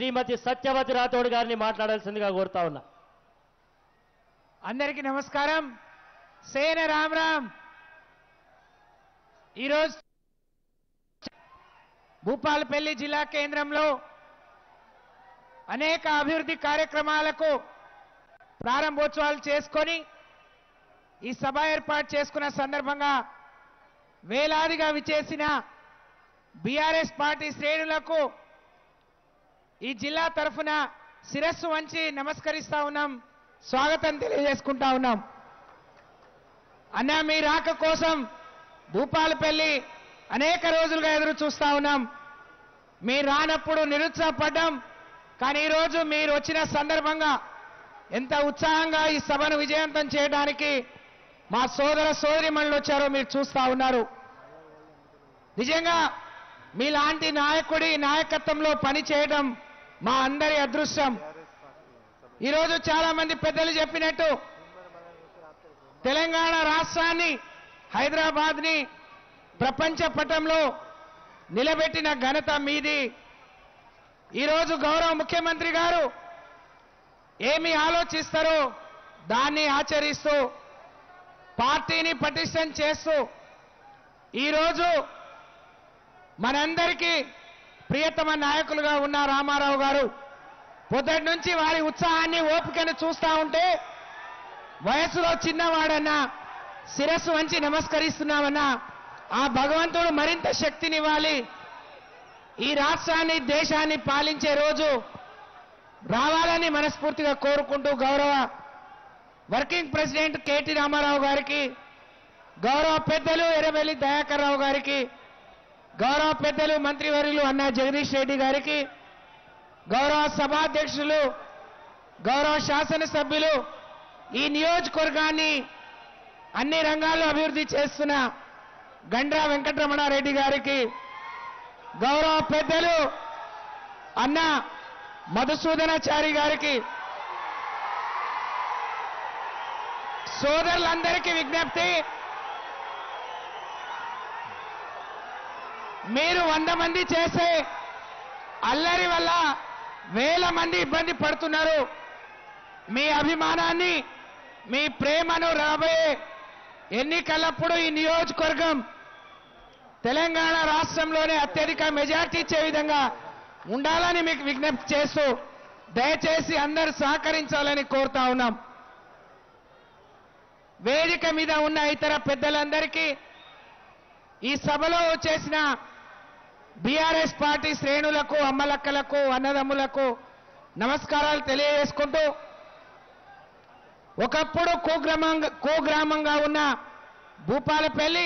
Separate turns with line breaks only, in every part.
శ్రీమతి సత్యవతి రాథోడ్ గారిని మాట్లాడాల్సిందిగా కోరుతా ఉన్నా
అందరికీ నమస్కారం సేన రామ్ రామ్ ఈరోజు భూపాలపల్లి జిల్లా కేంద్రంలో అనేక అభివృద్ధి కార్యక్రమాలకు ప్రారంభోత్సవాలు చేసుకొని ఈ సభ ఏర్పాటు చేసుకున్న సందర్భంగా వేలాదిగా విచేసిన బీఆర్ఎస్ పార్టీ శ్రేణులకు ఈ జిల్లా తరఫున శిరస్సు వంచి నమస్కరిస్తా ఉన్నాం స్వాగతం తెలియజేసుకుంటా ఉన్నాం అన్న మీ రాక కోసం భూపాలపల్లి అనేక రోజులుగా ఎదురు చూస్తా ఉన్నాం మీరు రానప్పుడు నిరుత్సాహపడ్డాం కానీ ఈరోజు మీరు వచ్చిన సందర్భంగా ఎంత ఉత్సాహంగా ఈ సభను విజయవంతం చేయడానికి మా సోదర సోదరిమణులు వచ్చారో మీరు చూస్తా ఉన్నారు నిజంగా మీలాంటి నాయకుడి నాయకత్వంలో పని చేయడం మా అందరి అదృష్టం ఈరోజు చాలా మంది పెద్దలు చెప్పినట్టు తెలంగాణ రాష్ట్రాన్ని హైదరాబాద్ ని ప్రపంచ పటంలో నిలబెట్టిన ఘనత మీది ఈరోజు గౌరవ ముఖ్యమంత్రి గారు ఏమి ఆలోచిస్తారో దాన్ని ఆచరిస్తూ పార్టీని పటిష్టం చేస్తూ ఈరోజు మనందరికీ ప్రియతమ నాయకులుగా ఉన్న రామారావు గారు పొద్దుటి నుంచి వారి ఉత్సాహాన్ని ఓపికను చూస్తా ఉంటే వయసులో చిన్నవాడన్నా శిరస్సు వంచి నమస్కరిస్తున్నామన్నా ఆ భగవంతుడు మరింత శక్తినివ్వాలి ఈ రాష్ట్రాన్ని దేశాన్ని పాలించే రోజు రావాలని మనస్ఫూర్తిగా కోరుకుంటూ గౌరవ వర్కింగ్ ప్రెసిడెంట్ కేటీ రామారావు గారికి గౌరవ పెద్దలు ఎర్రబెల్లి దయాకర్ రావు గారికి గౌరవ పెద్దలు మంత్రివర్యులు అన్నా జగదీష్ రెడ్డి గారికి గౌరవ సభాధ్యక్షులు గౌరవ శాసనసభ్యులు ఈ నియోజకవర్గాన్ని అన్ని రంగాల్లో అభివృద్ధి చేస్తున్న గండ్రా వెంకటరమణారెడ్డి గారికి గౌరవ పెద్దలు అన్న మధుసూదనాచారి గారికి సోదరులందరికీ విజ్ఞప్తి మీరు వంద మంది చేసే అల్లరి వల్ల వేల మంది ఇబ్బంది పడుతున్నారు మీ అభిమానాన్ని మీ ప్రేమను రాబోయే ఎన్నికలప్పుడు ఈ నియోజకవర్గం తెలంగాణ రాష్ట్రంలోనే అత్యధిక మెజార్టీ ఇచ్చే విధంగా ఉండాలని మీకు విజ్ఞప్తి చేస్తూ దయచేసి అందరూ సహకరించాలని కోరుతా ఉన్నాం వేదిక మీద ఉన్న ఇతర పెద్దలందరికీ ఈ సభలో చేసిన బీఆర్ఎస్ పార్టీ శ్రేణులకు అమ్మలక్కలకు అన్నదమ్ములకు నమస్కారాలు తెలియజేసుకుంటూ ఒకప్పుడు కుగ్రామంగా కుగ్రామంగా ఉన్న భూపాలపల్లి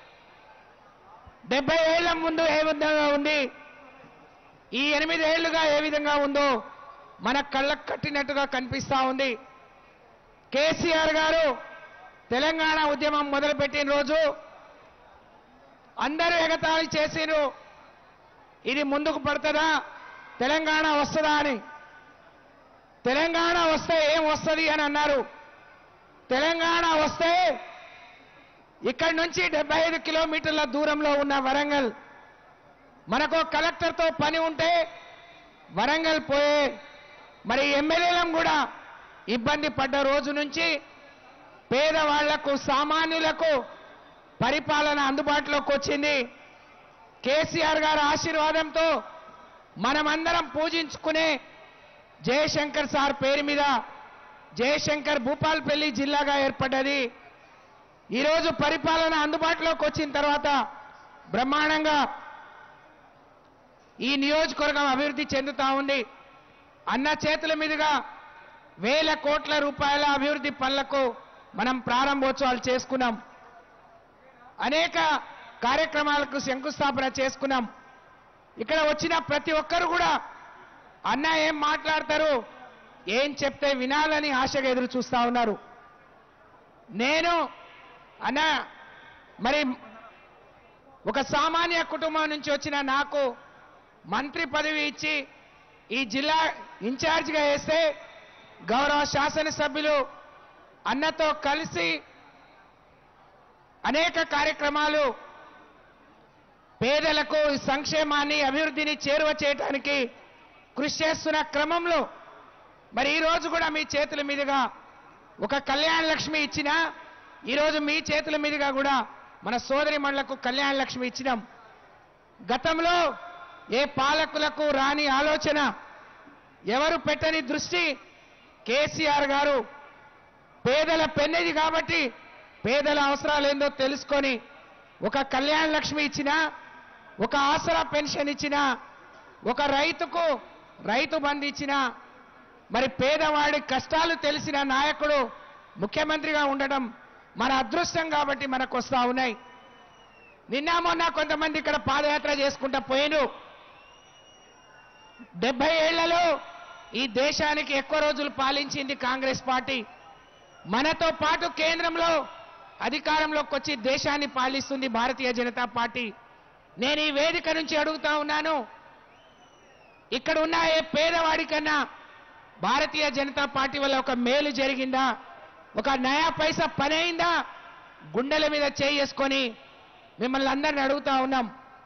డెబ్బై ఏళ్ల ముందు ఏ విధంగా ఉంది ఈ ఎనిమిది ఏళ్లుగా ఏ విధంగా ఉందో మన కళ్ళకు కట్టినట్టుగా కనిపిస్తా ఉంది కేసీఆర్ గారు తెలంగాణ ఉద్యమం మొదలుపెట్టిన రోజు అందరూ ఎగతాళి చేసిరు ఇది ముందుకు పడుతుందా తెలంగాణ వస్తుందా అని తెలంగాణ వస్తే ఏం వస్తుంది అని అన్నారు తెలంగాణ వస్తే ఇక్కడి నుంచి డెబ్బై ఐదు కిలోమీటర్ల దూరంలో ఉన్న వరంగల్ మనకు కలెక్టర్తో పని ఉంటే వరంగల్ పోయే మరి ఎమ్మెల్యేలం కూడా ఇబ్బంది పడ్డ రోజు నుంచి పేదవాళ్లకు సామాన్యులకు పరిపాలన అందుబాటులోకి వచ్చింది కేసీఆర్ గారి ఆశీర్వాదంతో మనమందరం పూజించుకునే జయశంకర్ సార్ పేరు మీద జయశంకర్ భూపాల్పల్లి జిల్లాగా ఏర్పడ్డది ఈరోజు పరిపాలన అందుబాటులోకి వచ్చిన తర్వాత బ్రహ్మాండంగా ఈ నియోజకవర్గం అభివృద్ధి చెందుతా ఉంది అన్న చేతుల మీదుగా వేల కోట్ల రూపాయల అభివృద్ధి పనులకు మనం ప్రారంభోత్సవాలు చేసుకున్నాం అనేక కార్యక్రమాలకు శంకుస్థాపన చేసుకున్నాం ఇక్కడ వచ్చిన ప్రతి ఒక్కరు కూడా అన్న ఏం మాట్లాడతారు ఏం చెప్తే వినాలని ఆశగా ఎదురు చూస్తా ఉన్నారు నేను అన్న మరి ఒక సామాన్య కుటుంబం నుంచి వచ్చిన నాకు మంత్రి పదవి ఇచ్చి ఈ జిల్లా ఇన్ఛార్జిగా వేస్తే గౌరవ శాసనసభ్యులు అన్నతో కలిసి అనేక కార్యక్రమాలు పేదలకు సంక్షేమాన్ని అభివృద్ధిని చేరువ చేయడానికి కృషి చేస్తున్న క్రమంలో మరి ఈ రోజు కూడా మీ చేతుల మీదుగా ఒక కళ్యాణ లక్ష్మి ఇచ్చిన ఈరోజు మీ చేతుల మీదుగా కూడా మన సోదరి మండలకు కళ్యాణ లక్ష్మి ఇచ్చినాం గతంలో ఏ పాలకులకు రాని ఆలోచన ఎవరు పెట్టని దృష్టి కేసీఆర్ గారు పేదల పెన్నది కాబట్టి పేదల అవసరాలు ఏందో తెలుసుకొని ఒక కళ్యాణ లక్ష్మి ఇచ్చిన ఒక ఆసరా పెన్షన్ ఇచ్చిన ఒక రైతుకు రైతు బంధు ఇచ్చిన మరి పేదవాడి కష్టాలు తెలిసిన నాయకుడు ముఖ్యమంత్రిగా ఉండడం మన అదృష్టం కాబట్టి మనకు వస్తా ఉన్నాయి నిన్న మొన్న కొంతమంది ఇక్కడ పాదయాత్ర చేసుకుంటా పోయిను డెబ్బై ఏళ్లలో ఈ దేశానికి ఎక్కువ రోజులు పాలించింది కాంగ్రెస్ పార్టీ మనతో పాటు కేంద్రంలో అధికారంలోకి వచ్చి దేశాన్ని పాలిస్తుంది భారతీయ జనతా పార్టీ నేను ఈ వేదిక నుంచి అడుగుతా ఉన్నాను ఇక్కడ ఉన్న ఏ పేదవాడికన్నా భారతీయ జనతా పార్టీ వల్ల ఒక మేలు జరిగిందా ఒక నయా పైసా పని అయిందా గుండెల మీద చేసుకొని మిమ్మల్ని అందరిని అడుగుతా ఉన్నాం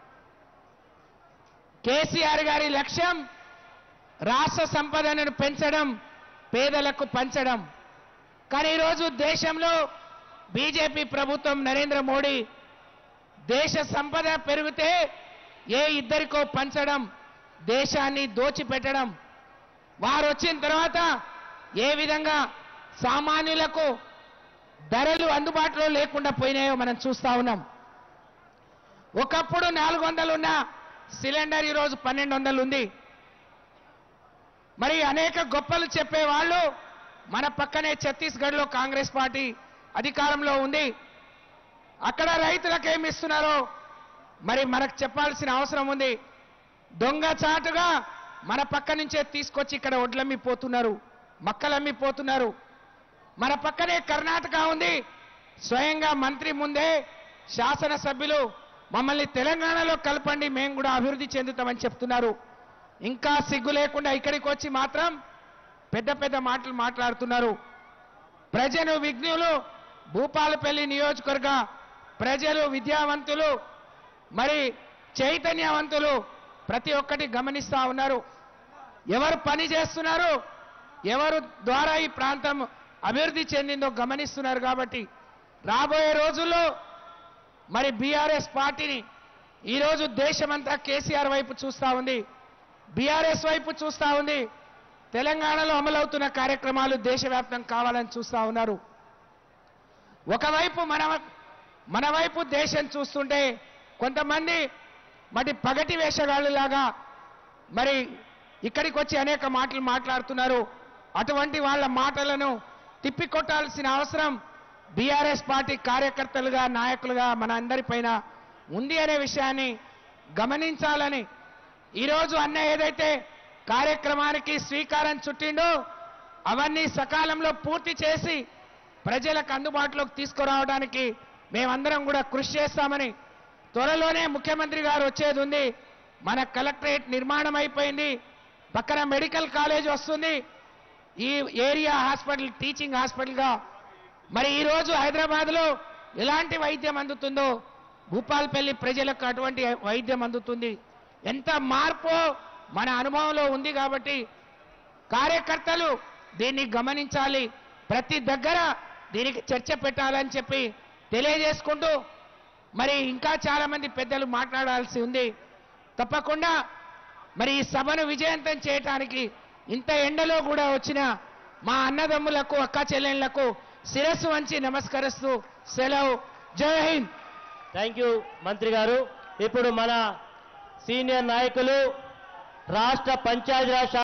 కేసీఆర్ గారి లక్ష్యం రాష్ట్ర సంపదను పెంచడం పేదలకు పంచడం కానీ ఈరోజు దేశంలో బీజేపీ ప్రభుత్వం నరేంద్ర మోడీ దేశ సంపద పెరిగితే ఏ ఇద్దరికో పంచడం దేశాన్ని దోచిపెట్టడం వారు వచ్చిన తర్వాత ఏ విధంగా సామాన్యులకు ధరలు అందుబాటులో లేకుండా పోయినాయో మనం చూస్తా ఉన్నాం ఒకప్పుడు నాలుగు వందలు ఉన్న సిలిండర్ ఈరోజు పన్నెండు వందలు ఉంది మరి అనేక గొప్పలు చెప్పేవాళ్ళు మన పక్కనే ఛత్తీస్గఢ్లో కాంగ్రెస్ పార్టీ అధికారంలో ఉంది అక్కడ రైతులకు ఏమి ఇస్తున్నారో మరి మనకు చెప్పాల్సిన అవసరం ఉంది దొంగచాటుగా మన పక్క నుంచే తీసుకొచ్చి ఇక్కడ ఒడ్లమ్మిపోతున్నారు మక్కలమ్మిపోతున్నారు మన పక్కనే కర్ణాటక ఉంది స్వయంగా మంత్రి ముందే శాసనసభ్యులు మమ్మల్ని తెలంగాణలో కలపండి మేము కూడా అభివృద్ధి చెందుతామని చెప్తున్నారు ఇంకా సిగ్గు లేకుండా ఇక్కడికి వచ్చి మాత్రం పెద్ద పెద్ద మాటలు మాట్లాడుతున్నారు ప్రజలు విజ్ఞులు భూపాలపల్లి నియోజకవర్గ ప్రజలు విద్యావంతులు మరి చైతన్యవంతులు ప్రతి ఒక్కటి గమనిస్తా ఉన్నారు ఎవరు పని చేస్తున్నారు ఎవరు ద్వారా ఈ ప్రాంతం అభివృద్ధి చెందిందో గమనిస్తున్నారు కాబట్టి రాబోయే రోజుల్లో మరి బీఆర్ఎస్ పార్టీని ఈరోజు దేశమంతా కేసీఆర్ వైపు చూస్తా ఉంది బీఆర్ఎస్ వైపు చూస్తా ఉంది తెలంగాణలో అమలవుతున్న కార్యక్రమాలు దేశవ్యాప్తం కావాలని చూస్తా ఉన్నారు ఒకవైపు మన మన వైపు దేశం చూస్తుంటే కొంతమంది మరి పగటి వేషగాళ్ళలాగా మరి ఇక్కడికి వచ్చి అనేక మాటలు మాట్లాడుతున్నారు అటువంటి వాళ్ళ మాటలను తిప్పికొట్టాల్సిన అవసరం బీఆర్ఎస్ పార్టీ కార్యకర్తలుగా నాయకులుగా మన అందరిపైన ఉంది అనే విషయాన్ని గమనించాలని ఈరోజు అన్న ఏదైతే కార్యక్రమానికి శ్రీకారం చుట్టిండో అవన్నీ సకాలంలో పూర్తి చేసి ప్రజలకు అందుబాటులోకి తీసుకురావడానికి మేమందరం కూడా కృషి చేస్తామని త్వరలోనే ముఖ్యమంత్రి గారు వచ్చేది ఉంది మన కలెక్టరేట్ నిర్మాణం అయిపోయింది పక్కన మెడికల్ కాలేజ్ వస్తుంది ఈ ఏరియా హాస్పిటల్ టీచింగ్ హాస్పిటల్గా మరి ఈరోజు హైదరాబాద్లో ఎలాంటి వైద్యం అందుతుందో భూపాల్పల్లి ప్రజలకు అటువంటి వైద్యం అందుతుంది ఎంత మార్పో మన అనుభవంలో ఉంది కాబట్టి కార్యకర్తలు దీన్ని గమనించాలి ప్రతి దగ్గర దీనికి చర్చ పెట్టాలని చెప్పి తెలియజేసుకుంటూ మరి ఇంకా చాలా మంది పెద్దలు మాట్లాడాల్సి ఉంది తప్పకుండా మరి ఈ సభను విజయవంతం చేయటానికి ఇంత ఎండలో కూడా వచ్చిన మా అన్నదమ్ములకు అక్క చెల్లెళ్లకు శిరస్సు వంచి నమస్కరిస్తూ సెలవు జై హింద్
థ్యాంక్ యూ మంత్రి గారు ఇప్పుడు మన సీనియర్ నాయకులు రాష్ట్ర పంచాయతీరాజ్ శాఖ